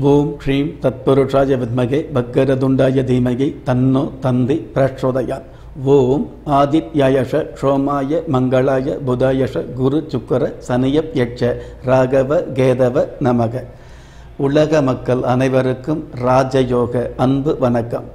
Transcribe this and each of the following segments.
ஓம் ஸ்ரீம் தத்புருஷாய வித்மகே பக்கரதுண்டாய தீமகி தன்னோ தந்தி பிரச்சோதயாத் ஓம் ஆதித்யாயஷ சோமாய மங்களாய புதாயஷ குரு சுக்கர சனியப் யட்ச ராகவ கேதவ நமக உலக மக்கள் அனைவருக்கும் ராஜயோக அன்பு வணக்கம்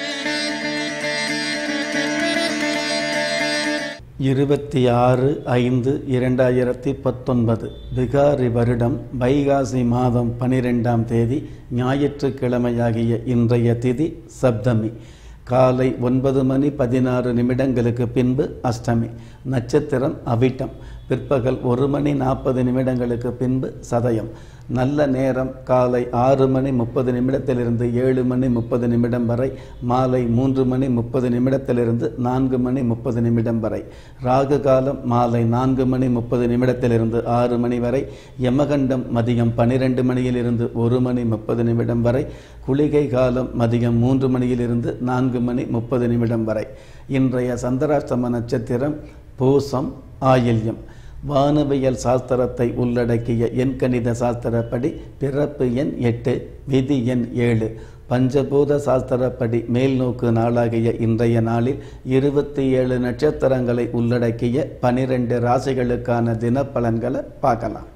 இருபத்தி ஆறு ஐந்து இரண்டாயிரத்தி பத்தொன்பது பிகாரி வருடம் வைகாசி மாதம் பனிரெண்டாம் தேதி ஞாயிற்றுக்கிழமையாகிய இன்றைய திதி சப்தமி காலை ஒன்பது மணி பதினாறு நிமிடங்களுக்கு பின்பு அஷ்டமி நட்சத்திரம் அவிட்டம் பிற்பகல் ஒரு மணி நாற்பது நிமிடங்களுக்கு பின்பு சதயம் நல்ல நேரம் காலை ஆறு மணி முப்பது நிமிடத்திலிருந்து ஏழு மணி முப்பது நிமிடம் வரை மாலை மூன்று மணி முப்பது நிமிடத்திலிருந்து நான்கு மணி முப்பது நிமிடம் வரை ராகு காலம் மாலை நான்கு மணி முப்பது நிமிடத்திலிருந்து ஆறு மணி வரை யமகண்டம் மதியம் பனிரெண்டு மணியிலிருந்து ஒரு மணி முப்பது நிமிடம் வரை குளிகை காலம் மதியம் மூன்று மணியிலிருந்து நான்கு மணி முப்பது நிமிடம் வரை இன்றைய சந்திராஷ்டம நட்சத்திரம் பூசம் ஆயில்யம் வானவியல் சாஸ்திரத்தை உள்ளடக்கிய எண்கணித சாஸ்திரப்படி பிறப்பு எண் எட்டு விதி எண் ஏழு பஞ்சபூத சாஸ்திரப்படி மேல்நோக்கு நாளாகிய இன்றைய நாளில் இருபத்தி ஏழு நட்சத்திரங்களை உள்ளடக்கிய பனிரெண்டு ராசிகளுக்கான தினப்பலன்களை பார்க்கலாம்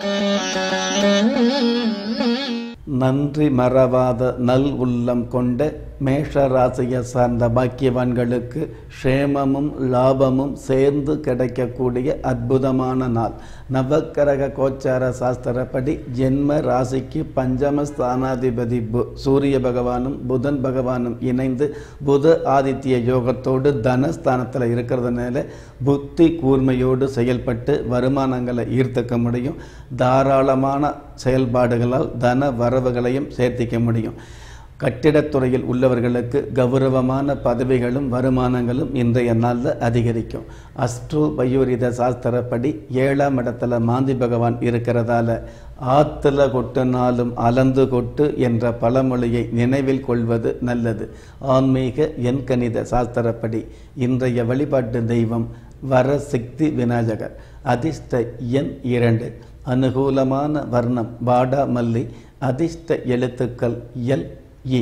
நன்றி மறவாத நல் உள்ளம் கொண்ட மேஷ ராசியை சார்ந்த பாக்கியவான்களுக்கு க்ஷேமமும் லாபமும் சேர்ந்து கிடைக்கக்கூடிய அற்புதமான நாள் நவக்கரக கோச்சார சாஸ்திரப்படி ஜென்ம ராசிக்கு பஞ்சம ஸ்தானாதிபதி பு சூரிய பகவானும் புதன் பகவானும் இணைந்து புத ஆதித்ய யோகத்தோடு தனஸ்தானத்தில் இருக்கிறதுனால புத்தி கூர்மையோடு செயல்பட்டு வருமானங்களை ஈர்த்துக்க முடியும் தாராளமான செயல்பாடுகளால் தன வரவுகளையும் சேர்த்திக்க முடியும் கட்டிடத்துறையில் உள்ளவர்களுக்கு கௌரவமான பதவிகளும் வருமானங்களும் இன்றைய நாளில் அதிகரிக்கும் அஸ்ட்ரோ பயோரித சாஸ்திரப்படி ஏழாம் இடத்துல மாந்தி பகவான் இருக்கிறதால ஆத்துல கொட்டினாலும் அலந்து கொட்டு என்ற பழமொழியை நினைவில் கொள்வது நல்லது ஆன்மீக எண்கணித சாஸ்திரப்படி இன்றைய வழிபாட்டு தெய்வம் வரசிக்தி விநாயகர் அதிர்ஷ்ட எண் இரண்டு அனுகூலமான வர்ணம் பாடா மல்லி அதிர்ஷ்ட எழுத்துக்கள் எல் இ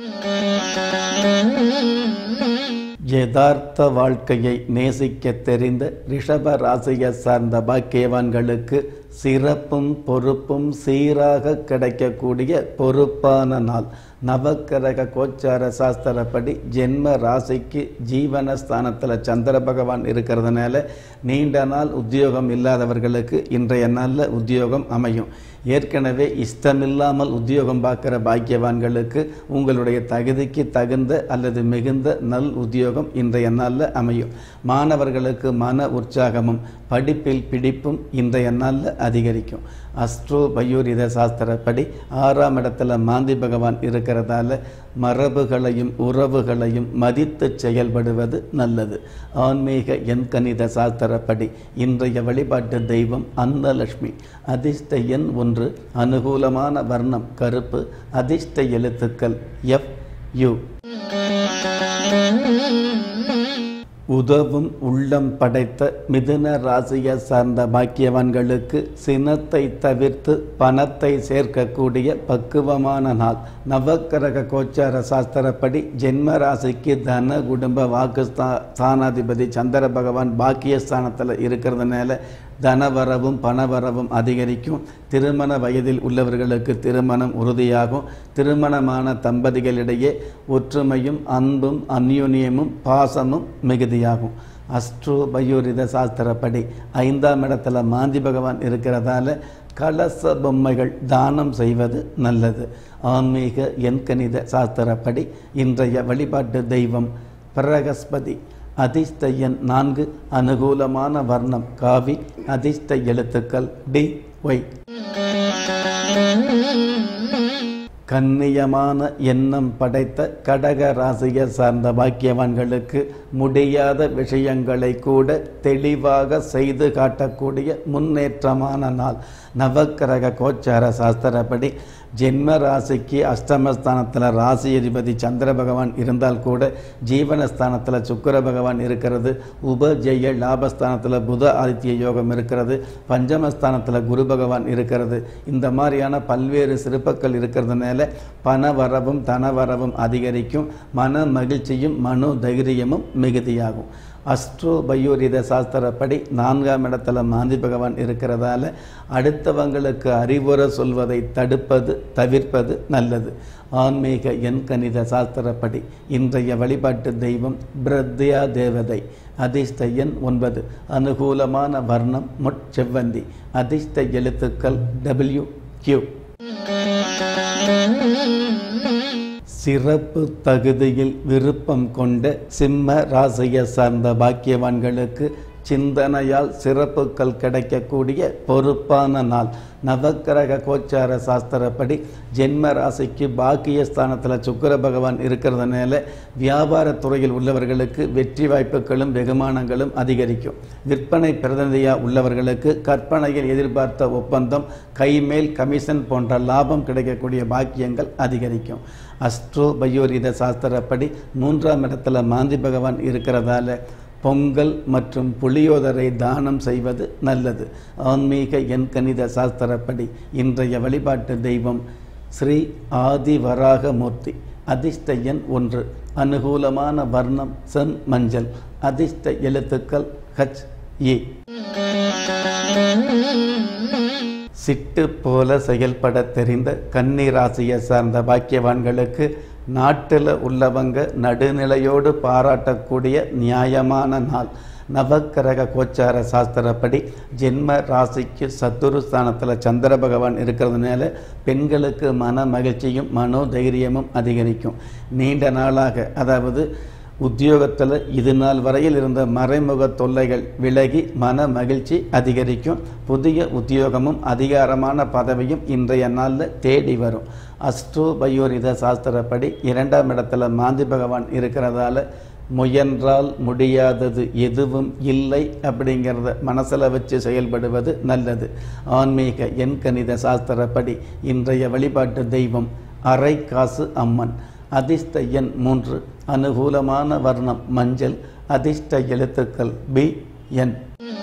யதார்த்த வாழ்க்கையை நேசிக்க தெரிந்த ரிஷப ராசியை சார்ந்த பாக்கியவான்களுக்கு சிறப்பும் பொறுப்பும் சீராக கிடைக்கக்கூடிய பொறுப்பான நாள் நவக்கிரக கோச்சார சாஸ்திரப்படி ஜென்ம ராசிக்கு ஜீவன ஸ்தானத்தில் சந்திர பகவான் இருக்கிறதுனால நீண்ட நாள் உத்தியோகம் இல்லாதவர்களுக்கு இன்றைய நாளில் உத்தியோகம் அமையும் ஏற்கனவே இஷ்டமில்லாமல் உத்தியோகம் பார்க்குற பாக்கியவான்களுக்கு உங்களுடைய தகுதிக்கு தகுந்த அல்லது மிகுந்த நல் உத்தியோகம் இன்றைய நாளில் அமையும் மாணவர்களுக்கு மன உற்சாகமும் படிப்பில் பிடிப்பும் இன்றைய நாளில் அதிகரிக்கும் அஸ்ட்ரோ பயோரித சாஸ்திரப்படி ஆறாம் இடத்துல மாந்தி பகவான் இருக்கிறதால மரபுகளையும் உறவுகளையும் மதித்து செயல்படுவது நல்லது ஆன்மீக எண்கணித சாஸ்திரப்படி இன்றைய வழிபாட்டு தெய்வம் அன்னலட்சுமி அதிர்ஷ்ட எண் ஒன்று அனுகூலமான வர்ணம் கருப்பு அதிர்ஷ்ட எழுத்துக்கள் எஃப் யு உதவும் உள்ளம் படைத்த மிதுன ராசியை சார்ந்த பாக்கியவான்களுக்கு சினத்தை தவிர்த்து பணத்தை சேர்க்கக்கூடிய பக்குவமான நாள் நவக்கிரக கோச்சார சாஸ்திரப்படி ஜென்ம ராசிக்கு தன குடும்ப வாக்கு ஸ்தானாதிபதி சந்திர பகவான் பாக்கியஸ்தானத்தில் இருக்கிறதுனால தனவரவும் பணவரவும் அதிகரிக்கும் திருமண வயதில் உள்ளவர்களுக்கு திருமணம் உறுதியாகும் திருமணமான தம்பதிகளிடையே ஒற்றுமையும் அன்பும் அந்யோன்யமும் பாசமும் மிகுதியாகும் அஸ்ட்ரோ பயோரித சாஸ்திரப்படி ஐந்தாம் இடத்துல மாந்தி பகவான் இருக்கிறதால கலச பொம்மைகள் தானம் செய்வது நல்லது ஆன்மீக எண்கணித சாஸ்திரப்படி இன்றைய வழிபாட்டு தெய்வம் பிரகஸ்பதி அதிர்ஷ்ட எண் நான்கு அனுகூலமான வர்ணம் காவி அதிர்ஷ்ட எழுத்துக்கள் டி ஒய் கண்ணியமான எண்ணம் படைத்த கடக ராசியை சார்ந்த பாக்கியவான்களுக்கு முடியாத விஷயங்களை கூட தெளிவாக செய்து காட்டக்கூடிய முன்னேற்றமான நாள் நவக்கிரக கோச்சார சாஸ்திரப்படி ஜென்ம ராசிக்கு அஷ்டமஸ்தானத்தில் ராசி அதிபதி சந்திர பகவான் இருந்தால் கூட ஜீவனஸ்தானத்தில் சுக்கிர பகவான் இருக்கிறது உபஜெய லாபஸ்தானத்தில் புத ஆதித்ய யோகம் இருக்கிறது பஞ்சமஸ்தானத்தில் குரு பகவான் இருக்கிறது இந்த மாதிரியான பல்வேறு சிறப்புகள் இருக்கிறதுனால பண வரவும் தன வரவும் அதிகரிக்கும் மன மகிழ்ச்சியும் மனோ தைரியமும் மிகுதியாகும் அஸ்ட்ரோ பயோரித சாஸ்திரப்படி நான்காம் இடத்துல மாந்தி பகவான் இருக்கிறதால அடுத்தவங்களுக்கு அறிவுரை சொல்வதை தடுப்பது தவிர்ப்பது நல்லது ஆன்மீக எண் கணித சாஸ்திரப்படி இன்றைய வழிபாட்டு தெய்வம் பிரத்யா தேவதை அதிர்ஷ்ட எண் ஒன்பது அனுகூலமான வர்ணம் முட்செவ்வந்தி அதிர்ஷ்ட எழுத்துக்கள் டபிள்யூ கியூ சிறப்பு தகுதியில் விருப்பம் கொண்ட சிம்ம ராசியை சார்ந்த பாக்கியவான்களுக்கு சிந்தனையால் சிறப்புகள் கிடைக்கக்கூடிய பொறுப்பான நாள் நவக்கிரக கோச்சார சாஸ்திரப்படி ஜென்ம ராசிக்கு பாக்கியஸ்தானத்தில் சுக்கிர பகவான் இருக்கிறதுனால வியாபாரத்துறையில் உள்ளவர்களுக்கு வெற்றி வாய்ப்புகளும் வெகுமானங்களும் அதிகரிக்கும் விற்பனை பிரதிநிதியாக உள்ளவர்களுக்கு கற்பனையில் எதிர்பார்த்த ஒப்பந்தம் கைமேல் கமிஷன் போன்ற லாபம் கிடைக்கக்கூடிய பாக்கியங்கள் அதிகரிக்கும் அஸ்ட்ரோ பயோரித சாஸ்திரப்படி மூன்றாம் இடத்துல மாந்தி பகவான் இருக்கிறதால பொங்கல் மற்றும் புளியோதரை தானம் செய்வது நல்லது ஆன்மீக எண் கணித சாஸ்திரப்படி இன்றைய வழிபாட்டு தெய்வம் ஸ்ரீ ஆதி வராகமூர்த்தி அதிர்ஷ்ட எண் ஒன்று அனுகூலமான வர்ணம் சென் மஞ்சள் அதிர்ஷ்ட எழுத்துக்கள் ஹச் ஏ சிட்டு போல செயல்பட தெரிந்த கன்னி ராசியை சார்ந்த பாக்கியவான்களுக்கு நாட்டில் உள்ளவங்க நடுநிலையோடு பாராட்டக்கூடிய நியாயமான நாள் நவக்கிரக கோச்சார சாஸ்திரப்படி ஜென்ம ராசிக்கு சத்துரு ஸ்தானத்தில் சந்திர பகவான் இருக்கிறதுனால பெண்களுக்கு மன மகிழ்ச்சியும் மனோதைரியமும் அதிகரிக்கும் நீண்ட நாளாக அதாவது உத்தியோகத்தில் இது நாள் வரையில் இருந்த மறைமுக தொல்லைகள் விலகி மன மகிழ்ச்சி அதிகரிக்கும் புதிய உத்தியோகமும் அதிகாரமான பதவியும் இன்றைய நாளில் தேடி வரும் அஸ்ட்ரோ பயோரித சாஸ்திரப்படி இரண்டாம் இடத்துல மாந்தி பகவான் இருக்கிறதால முயன்றால் முடியாதது எதுவும் இல்லை அப்படிங்கிறத மனசில் வச்சு செயல்படுவது நல்லது ஆன்மீக எண் கணித சாஸ்திரப்படி இன்றைய வழிபாட்டு தெய்வம் அரை காசு அம்மன் அதிர்ஷ்ட எண் மூன்று அனுகூலமான வர்ணம் மஞ்சள் அதிர்ஷ்ட எழுத்துக்கள் பி என்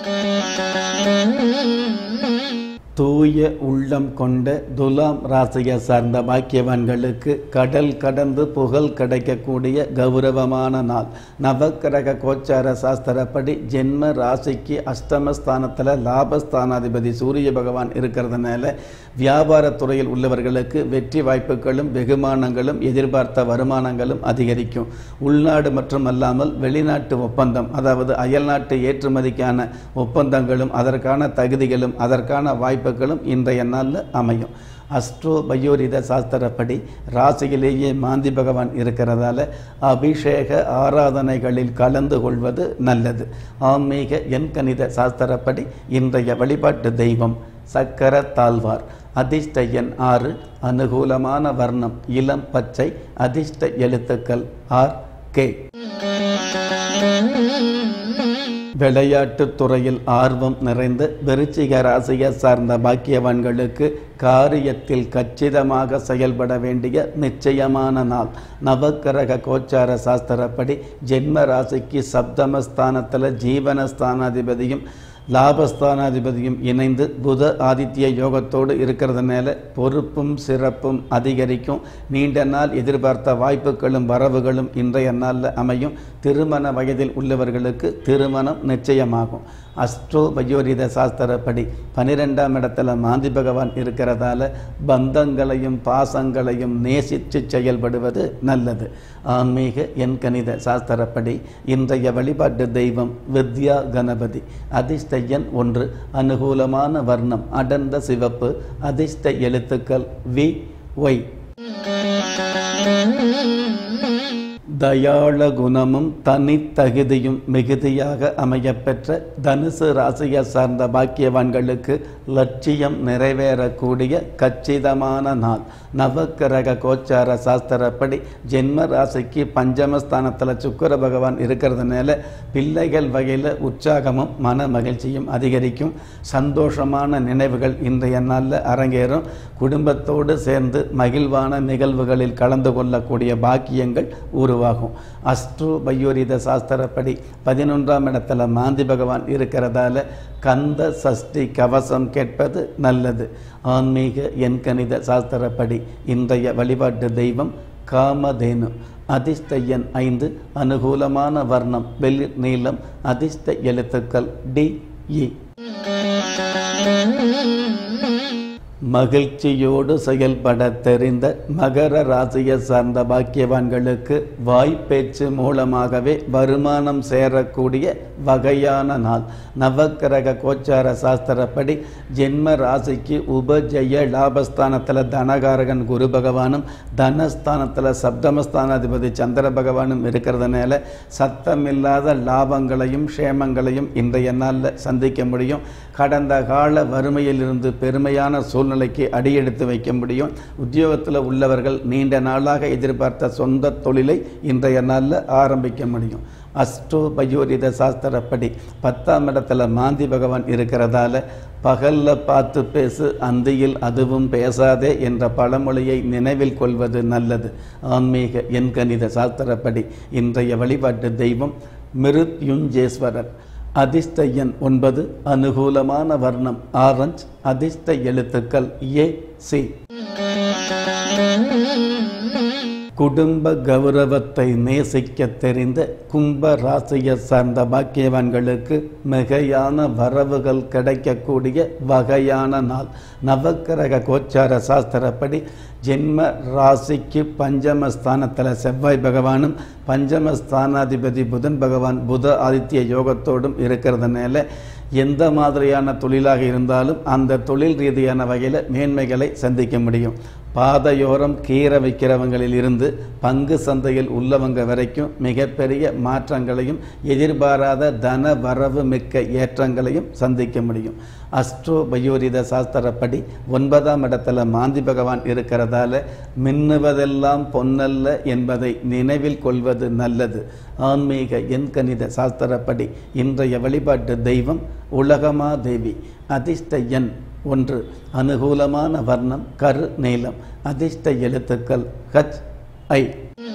தூய உள்ளம் கொண்ட துலாம் ராசியை சார்ந்த பாக்கியவான்களுக்கு கடல் கடந்து புகழ் கிடைக்கக்கூடிய கௌரவமான நாள் நவக்கிரக கோச்சார சாஸ்திரப்படி ஜென்ம ராசிக்கு அஷ்டமஸ்தானத்தில் லாபஸ்தானாதிபதி சூரிய பகவான் இருக்கிறதுனால வியாபாரத்துறையில் உள்ளவர்களுக்கு வெற்றி வாய்ப்புகளும் வெகுமானங்களும் எதிர்பார்த்த வருமானங்களும் அதிகரிக்கும் உள்நாடு மற்றும் அல்லாமல் வெளிநாட்டு ஒப்பந்தம் அதாவது அயல்நாட்டு ஏற்றுமதிக்கான ஒப்பந்தங்களும் அதற்கான தகுதிகளும் அதற்கான வாய்ப்புகளும் இன்றைய நாளில் அமையும் அஸ்ட்ரோ பயோரித சாஸ்திரப்படி ராசியிலேயே மாந்தி பகவான் இருக்கிறதால அபிஷேக ஆராதனைகளில் கலந்து கொள்வது நல்லது ஆன்மீக எண் கணித சாஸ்திரப்படி இன்றைய வழிபாட்டு தெய்வம் சக்கர தாழ்வார் அதிர்ஷ்ட எண் ஆறு அனுகூலமான வர்ணம் இளம் பச்சை அதிர்ஷ்ட எழுத்துக்கள் ஆர் கே விளையாட்டுத் துறையில் ஆர்வம் நிறைந்த விருச்சிக ராசியை சார்ந்த பாக்கியவான்களுக்கு காரியத்தில் கச்சிதமாக செயல்பட வேண்டிய நிச்சயமான நாள் நவக்கிரக கோச்சார சாஸ்திரப்படி ஜென்ம ராசிக்கு சப்தமஸ்தானத்தில் ஜீவனஸ்தானாதிபதியும் லாபஸ்தானாதிபதியும் இணைந்து புத ஆதித்ய யோகத்தோடு இருக்கிறதுனால பொறுப்பும் சிறப்பும் அதிகரிக்கும் நீண்ட நாள் எதிர்பார்த்த வாய்ப்புகளும் வரவுகளும் இன்றைய நாளில் அமையும் திருமண வயதில் உள்ளவர்களுக்கு திருமணம் நிச்சயமாகும் அஸ்ட்ரோ பயோரித சாஸ்திரப்படி பனிரெண்டாம் இடத்துல மாந்தி பகவான் இருக்கிறதால பந்தங்களையும் பாசங்களையும் நேசித்து செயல்படுவது நல்லது ஆன்மீக எண் கணித சாஸ்திரப்படி இன்றைய வழிபாட்டு தெய்வம் வித்யா கணபதி அதிர்ஷ்ட எண் ஒன்று அனுகூலமான வர்ணம் அடர்ந்த சிவப்பு அதிர்ஷ்ட எழுத்துக்கள் வி ஒய் தயாள குணமும் தனித்தகுதியும் மிகுதியாக அமையப்பெற்ற தனுசு ராசியை சார்ந்த பாக்கியவான்களுக்கு லட்சியம் நிறைவேறக்கூடிய கச்சிதமான நாள் நவக்கிரக கோச்சார சாஸ்திரப்படி ஜென்ம ராசிக்கு பஞ்சமஸ்தானத்தில் சுக்கர பகவான் இருக்கிறதுனால பிள்ளைகள் வகையில் உற்சாகமும் மன மகிழ்ச்சியும் அதிகரிக்கும் சந்தோஷமான நினைவுகள் இன்றைய நாளில் அரங்கேறும் குடும்பத்தோடு சேர்ந்து மகிழ்வான நிகழ்வுகளில் கலந்து கொள்ளக்கூடிய பாக்கியங்கள் உருவாகும் அஸ்ட்ரோ பயோரித சாஸ்திரப்படி பதினொன்றாம் இடத்துல மாந்தி பகவான் இருக்கிறதால கந்த சஷ்டி கவசம் கேட்பது நல்லது ஆன்மீக எண்கணித சாஸ்திரப்படி இன்றைய வழிபாட்டு தெய்வம் காமதேனு அதிர்ஷ்ட எண் ஐந்து அனுகூலமான வர்ணம் வெளிர் நீளம் அதிர்ஷ்ட எழுத்துக்கள் டி இ மகிழ்ச்சியோடு செயல்பட தெரிந்த மகர ராசியை சார்ந்த பாக்கியவான்களுக்கு வாய்ப்பேச்சு மூலமாகவே வருமானம் சேரக்கூடிய வகையான நாள் நவக்கிரக கோச்சார சாஸ்திரப்படி ஜென்ம ராசிக்கு உபஜய லாபஸ்தானத்தில் தனகாரகன் குரு பகவானும் தனஸ்தானத்தில் சப்தமஸ்தானாதிபதி சந்திர பகவானும் இருக்கிறதுனால சத்தமில்லாத லாபங்களையும் க்ஷேமங்களையும் இன்றைய நாளில் சந்திக்க முடியும் கடந்த கால வறுமையிலிருந்து பெருமையான சூழ்நிலைக்கு அடியெடுத்து வைக்க முடியும் உத்தியோகத்தில் உள்ளவர்கள் நீண்ட நாளாக எதிர்பார்த்த சொந்த தொழிலை இன்றைய நாளில் ஆரம்பிக்க முடியும் அஸ்ட்ரோ பயோரித சாஸ்திரப்படி பத்தாம் இடத்துல மாந்தி பகவான் இருக்கிறதால பகலில் பார்த்து பேசு அந்தியில் அதுவும் பேசாதே என்ற பழமொழியை நினைவில் கொள்வது நல்லது ஆன்மீக எண்கணித சாஸ்திரப்படி இன்றைய வழிபாட்டு தெய்வம் மிருத்யுஞ்சேஸ்வரர் அதிர்ஷ்ட எண் ஒன்பது அனுகூலமான வர்ணம் ஆரஞ்ச் அதிர்ஷ்ட எழுத்துக்கள் ஏ சி குடும்ப கௌரவத்தை நேசிக்க தெரிந்த கும்ப ராசியை சார்ந்த பாக்கியவான்களுக்கு மிகையான வரவுகள் கிடைக்கக்கூடிய வகையான நாள் நவக்கிரக கோச்சார சாஸ்திரப்படி ஜென்ம ராசிக்கு பஞ்சமஸ்தானத்தில் செவ்வாய் பகவானும் பஞ்சமஸ்தானாதிபதி புதன் பகவான் புத ஆதித்ய யோகத்தோடும் இருக்கிறதுனால எந்த மாதிரியான தொழிலாக இருந்தாலும் அந்த தொழில் ரீதியான வகையில் மேன்மைகளை சந்திக்க முடியும் பாதையோரம் கீரை வைக்கிறவங்களில் இருந்து பங்கு சந்தையில் உள்ளவங்க வரைக்கும் மிகப்பெரிய மாற்றங்களையும் எதிர்பாராத தன வரவு மிக்க ஏற்றங்களையும் சந்திக்க முடியும் அஸ்ட்ரோ பயோரித சாஸ்திரப்படி ஒன்பதாம் இடத்துல மாந்தி பகவான் இருக்கிறதால மின்னுவதெல்லாம் பொன்னல்ல என்பதை நினைவில் கொள்வது நல்லது ஆன்மீக எண்கணித சாஸ்திரப்படி இன்றைய வழிபாட்டு தெய்வம் உலகமா தேவி அதிர்ஷ்ட எண் ஒன்று அனுகூலமான வர்ணம் கரு நீளம் அதிர்ஷ்ட எழுத்துக்கள் ஹச் ஐ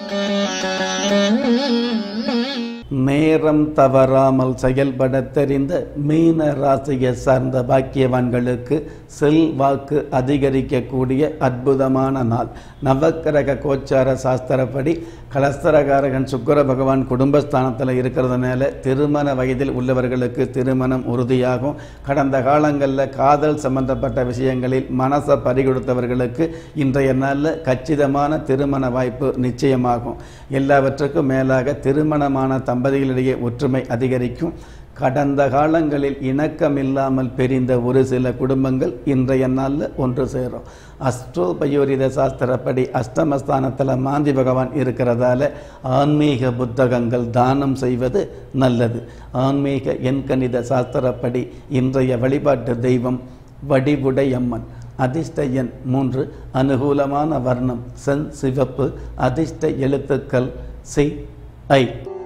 நேரம் தவறாமல் செயல்பட தெரிந்த மீன ராசியை சார்ந்த பாக்கியவான்களுக்கு செல்வாக்கு அதிகரிக்கக்கூடிய அற்புதமான நாள் நவக்கிரக கோச்சார சாஸ்திரப்படி கலஸ்தரகாரகன் சுக்கர பகவான் குடும்பஸ்தானத்தில் இருக்கிறதுனால திருமண வயதில் உள்ளவர்களுக்கு திருமணம் உறுதியாகும் கடந்த காலங்களில் காதல் சம்பந்தப்பட்ட விஷயங்களில் மனசை பறிகொடுத்தவர்களுக்கு இன்றைய நாளில் கச்சிதமான திருமண வாய்ப்பு நிச்சயமாகும் எல்லாவற்றுக்கும் மேலாக திருமணமான தம்பதிகளிடையே ஒற்றுமை அதிகரிக்கும் கடந்த காலங்களில் இணக்கமில்லாமல் பிரிந்த ஒரு சில குடும்பங்கள் இன்றைய நாளில் ஒன்று சேரும் அஸ்ட்ரோபயோரித சாஸ்திரப்படி அஷ்டமஸ்தானத்தில் மாந்தி பகவான் இருக்கிறதால ஆன்மீக புத்தகங்கள் தானம் செய்வது நல்லது ஆன்மீக எண்கணித சாஸ்திரப்படி இன்றைய வழிபாட்டு தெய்வம் வடிவுடையம்மன் அதிர்ஷ்ட எண் மூன்று அனுகூலமான வர்ணம் சென் சிவப்பு அதிர்ஷ்ட எழுத்துக்கள் சி ஐ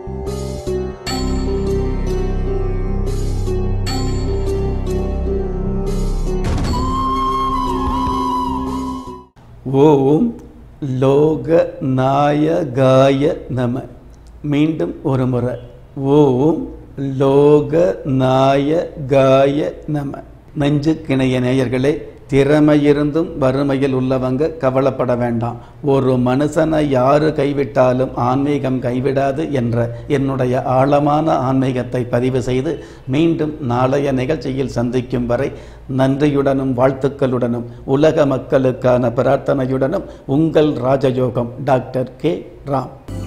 ஓம் லோக நாயகாய நம மீண்டும் ஒரு முறை ஓம் லோக நாயகாய நம நெஞ்சுக்கிணைய நேயர்களே திறமையிருந்தும் வறுமையில் உள்ளவங்க கவலைப்பட வேண்டாம் ஒரு மனுஷனை யாரு கைவிட்டாலும் ஆன்மீகம் கைவிடாது என்ற என்னுடைய ஆழமான ஆன்மீகத்தை பதிவு செய்து மீண்டும் நாளைய நிகழ்ச்சியில் சந்திக்கும் வரை நன்றியுடனும் வாழ்த்துக்களுடனும் உலக மக்களுக்கான பிரார்த்தனையுடனும் உங்கள் ராஜயோகம் டாக்டர் கே ராம்